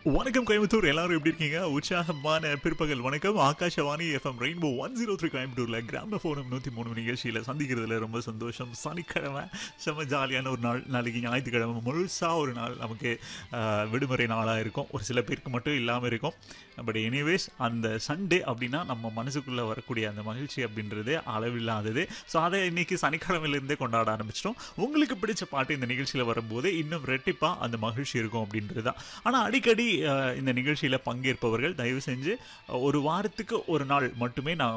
வணக்கம் கோயம்புத்தூர் எல்லாரும் எப்படி இருக்கீங்க உற்சாகமான பிற்பகல் வணக்கம் Akashvani FM rainbow one zero three கோயம்புத்தூர்ல கிராம போனம் நூத்தி மூணு நிகழ்ச்சியில சந்திக்கிறதுல ரொம்ப சந்தோஷம் சனிக்கிழமை செம்ம ஜாலியான ஒரு நாள் நாளைக்கு ஞாயிற்றுக்கிழமை முழுசா ஒரு நாள் நமக்கு ஆஹ், விடுமுறை நாளா இருக்கும் ஒரு சில பேருக்கு மட்டும் இல்லாம இருக்கும் பட் எனிவேஸ் அந்த சண்டே அப்படின்னா நம்ம மனசுக்குள்ள வரக்கூடிய அந்த மகிழ்ச்சி அப்படின்றது அளவில்லாதது ஸோ அதை இன்னைக்கு சனிக்கிழமையிலேருந்தே கொண்டாட ஆரம்பிச்சிட்டோம் உங்களுக்கு பிடிச்ச பாட்டு இந்த நிகழ்ச்சியில் வரும்போது இன்னும் ரெட்டிப்பா அந்த மகிழ்ச்சி இருக்கும் அப்படின்றது தான் ஆனால் அடிக்கடி அஹ், இந்த நிகழ்ச்சியில் பங்கேற்பவர்கள் தயவு செஞ்சு அஹ், ஒரு வாரத்துக்கு ஒரு நாள் மட்டுமே நான்